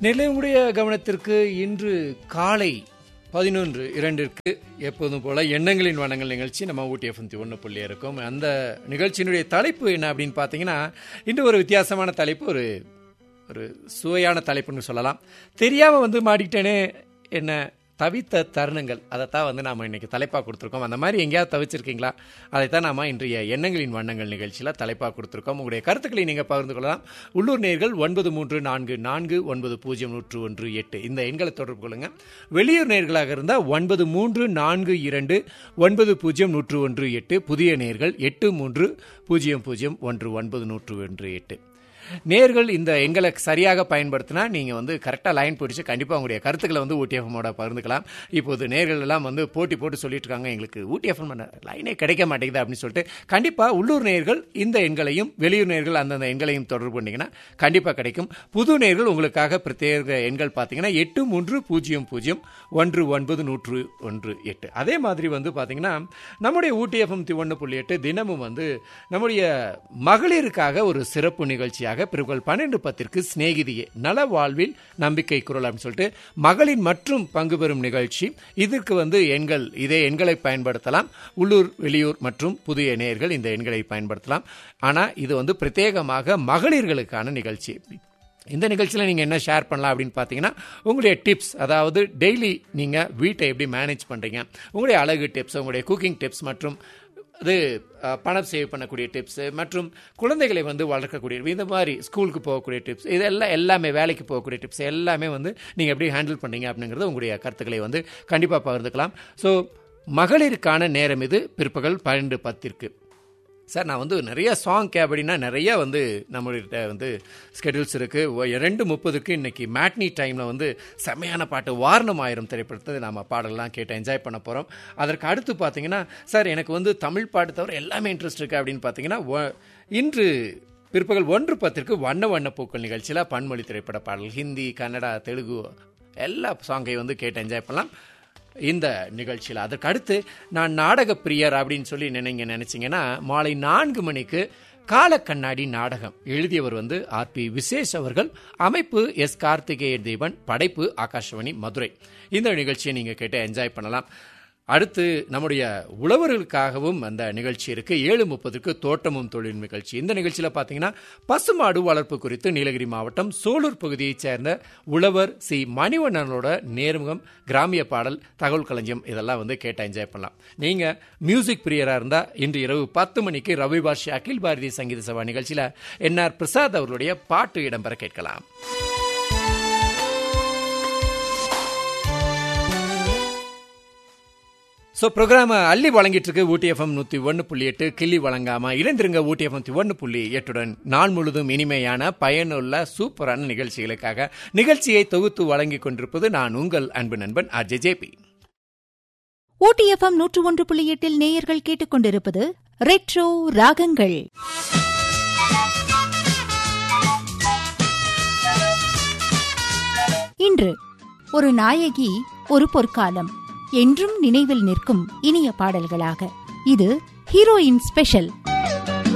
நிலையுடைய கவனத்திற்கு இன்று காலை பதினொன்று இரண்டிற்கு எப்போதும் போல எண்ணங்களின் வண்ணங்கள் நிகழ்ச்சி நம்ம ஊட்டி எஃப்எம் ஒன்று புள்ளி இருக்கும் அந்த நிகழ்ச்சியினுடைய தலைப்பு என்ன அப்படின்னு பார்த்தீங்கன்னா இன்று ஒரு வித்தியாசமான தலைப்பு ஒரு ஒரு சுவையான தலைப்புன்னு சொல்லலாம் தெரியாமல் வந்து மாட்டிக்கிட்டேனே என்ன தவித்த தருணங்கள் அதைத்தான் வந்து நாம் இன்னைக்கு தலைப்பாக கொடுத்துருக்கோம் அந்த மாதிரி எங்கேயாவது தவிச்சிருக்கீங்களா அதைத்தான் நாம இன்றைய எண்ணங்களின் வண்ணங்கள் நிகழ்ச்சியில் தலைப்பாக கொடுத்துருக்கோம் உங்களுடைய கருத்துக்களை நீங்கள் பகிர்ந்து கொள்ளலாம் உள்ளூர் நேர்கள் ஒன்பது மூன்று நான்கு நான்கு ஒன்பது பூஜ்ஜியம் நூற்று ஒன்று எட்டு இந்த எண்களை தொடர்பு கொள்ளுங்க வெளியூர் நேர்களாக இருந்தால் ஒன்பது மூன்று நான்கு இரண்டு ஒன்பது பூஜ்ஜியம் நூற்று ஒன்று எட்டு புதிய நேர்கள் எட்டு மூன்று பூஜ்ஜியம் பூஜ்ஜியம் ஒன்று ஒன்பது நூற்று ஒன்று எட்டு நேர்கள் இந்த எங்களை சரியாக பயன்படுத்தினா நீங்கள் வந்து கரெக்டாக லைன் பிடிச்சி கண்டிப்பாக உங்களுடைய கருத்துக்களை வந்து ஊட்டி எஃப்எம்மோட பகிர்ந்துக்கலாம் இப்போது நேர்கள் எல்லாம் வந்து போட்டி போட்டு சொல்லிட்டு இருக்காங்க எங்களுக்கு ஊட்டி எஃப்எம் லைனே கிடைக்க மாட்டேங்குது அப்படின்னு சொல்லிட்டு கண்டிப்பாக உள்ளூர் நேர்கள் இந்த எண்களையும் வெளியூர் நேர்கள் அந்தந்த எண்களையும் தொடர்பு பண்ணிங்கன்னா கண்டிப்பாக கிடைக்கும் புது நேர்கள் உங்களுக்காக பிரத்யேக எண்கள் பார்த்தீங்கன்னா எட்டு மூன்று பூஜ்ஜியம் பூஜ்ஜியம் ஒன்று ஒன்பது நூற்று ஒன்று எட்டு அதே மாதிரி வந்து பார்த்தீங்கன்னா நம்முடைய ஊட்டி எஃப்எம் ஒன்று புள்ளி எட்டு தினமும் வந்து நம்முடைய மகளிருக்காக ஒரு சிறப்பு நிகழ்ச்சியாக பிற்பகல் பன்னெண்டு பத்திற்கு சிநேகிதியே நல வாழ்வில் நம்பிக்கை குரல் அப்படின்னு சொல்லிட்டு மகளிர் மற்றும் பங்கு பெறும் நிகழ்ச்சி இதற்கு வந்து எண்கள் இதே எண்களை பயன்படுத்தலாம் உள்ளூர் வெளியூர் மற்றும் புதிய நேயர்கள் இந்த எண்களை பயன்படுத்தலாம் ஆனால் இது வந்து பிரத்யேகமாக மகளிர்களுக்கான நிகழ்ச்சி இந்த நிகழ்ச்சியில் நீங்கள் என்ன ஷேர் பண்ணலாம் அப்படின்னு பார்த்தீங்கன்னா உங்களுடைய டிப்ஸ் அதாவது டெய்லி நீங்கள் வீட்டை எப்படி மேனேஜ் பண்ணுறீங்க உங்களுடைய அழகு டிப்ஸ் உங்களுடைய குக்கிங் டிப்ஸ் மற்றும் அது பணம் சேவ் பண்ணக்கூடிய டிப்ஸு மற்றும் குழந்தைகளை வந்து வளர்க்கக்கூடிய இந்த மாதிரி ஸ்கூலுக்கு போகக்கூடிய டிப்ஸ் இதெல்லாம் எல்லாமே வேலைக்கு போகக்கூடிய டிப்ஸ் எல்லாமே வந்து நீங்கள் எப்படி ஹேண்டில் பண்ணீங்க அப்படிங்கிறது உங்களுடைய கருத்துக்களை வந்து கண்டிப்பாக பகிர்ந்துக்கலாம் ஸோ மகளிருக்கான நேரம் இது பிற்பகல் பன்னெண்டு பத்திற்கு சார் நான் வந்து நிறைய சாங் கே அப்படின்னா நிறைய வந்து நம்மள்கிட்ட வந்து ஸ்கெடியூல்ஸ் இருக்குது ரெண்டு முப்பதுக்கு இன்னைக்கு மேட்னி டைமில் வந்து செம்மையான பாட்டு வாரணம் ஆயிரம் திரைப்படத்தை நம்ம பாடலாம் கேட்டு என்ஜாய் பண்ண போகிறோம் அதற்கு அடுத்து பார்த்தீங்கன்னா சார் எனக்கு வந்து தமிழ் பாட்டு தவிர எல்லாமே இன்ட்ரெஸ்ட் இருக்குது அப்படின்னு பார்த்தீங்கன்னா இன்று பிற்பகல் ஒன்று பத்திற்கு வண்ண வண்ண பூக்கள் நிகழ்ச்சியில் பன்மொழி திரைப்பட பாடல் ஹிந்தி கன்னடா தெலுங்கு எல்லா சாங்கையும் வந்து கேட்டு என்ஜாய் பண்ணலாம் இந்த நிகழ்ச்சியில் அதற்கு அடுத்து நான் நாடக பிரியர் அப்படின்னு சொல்லி நினைங்க நினைச்சிங்கன்னா மாலை நான்கு மணிக்கு கால கண்ணாடி நாடகம் எழுதியவர் வந்து ஆர் பி விசேஷ் அவர்கள் அமைப்பு எஸ் கார்த்திகேய தீபன் படைப்பு ஆகாஷவாணி மதுரை இந்த நிகழ்ச்சியை நீங்கள் கேட்டு என்ஜாய் பண்ணலாம் அடுத்து நம்முடைய உழவர்களுக்காகவும் அந்த நிகழ்ச்சி இருக்கு ஏழு முப்பதுக்கு தோட்டமும் தொழில் நிகழ்ச்சி இந்த நிகழ்ச்சியில் பார்த்தீங்கன்னா பசுமாடு வளர்ப்பு குறித்து நீலகிரி மாவட்டம் சோலூர் பகுதியைச் சேர்ந்த உழவர் சி மணிவண்ணனோட நேர்முகம் கிராமிய பாடல் தகவல் களஞ்சியம் இதெல்லாம் வந்து கேட்டு என்ஜாய் பண்ணலாம் நீங்க மியூசிக் பிரியரா இருந்தா இன்று இரவு பத்து மணிக்கு ரவி பாஷி அகில் பாரதி சங்கீத சபா நிகழ்ச்சியில என் ஆர் பிரசாத் அவர்களுடைய பாட்டு இடம்பெற கேட்கலாம் ஸோ ப்ரோக்ராம் அள்ளி வழங்கிட்டு இருக்கு ஊட்டி எஃப்எம் நூற்றி ஒன்று புள்ளி எட்டு கிள்ளி வழங்காம இணைந்திருங்க ஊட்டி எஃப்எம் ஒன்று புள்ளி எட்டுடன் நாள் முழுதும் இனிமையான பயனுள்ள சூப்பரான நிகழ்ச்சிகளுக்காக நிகழ்ச்சியை தொகுத்து வழங்கி கொண்டிருப்பது நான் உங்கள் அன்பு நண்பன் ஆர்ஜே ஜேபி ஊட்டி எஃப்எம் நூற்று ஒன்று புள்ளி எட்டில் நேயர்கள் கேட்டுக்கொண்டிருப்பது ரெட்ரோ ராகங்கள் இன்று ஒரு நாயகி ஒரு பொற்காலம் என்றும் நினைவில் நிற்கும் இனிய பாடல்களாக இது ஹீரோயின் ஸ்பெஷல்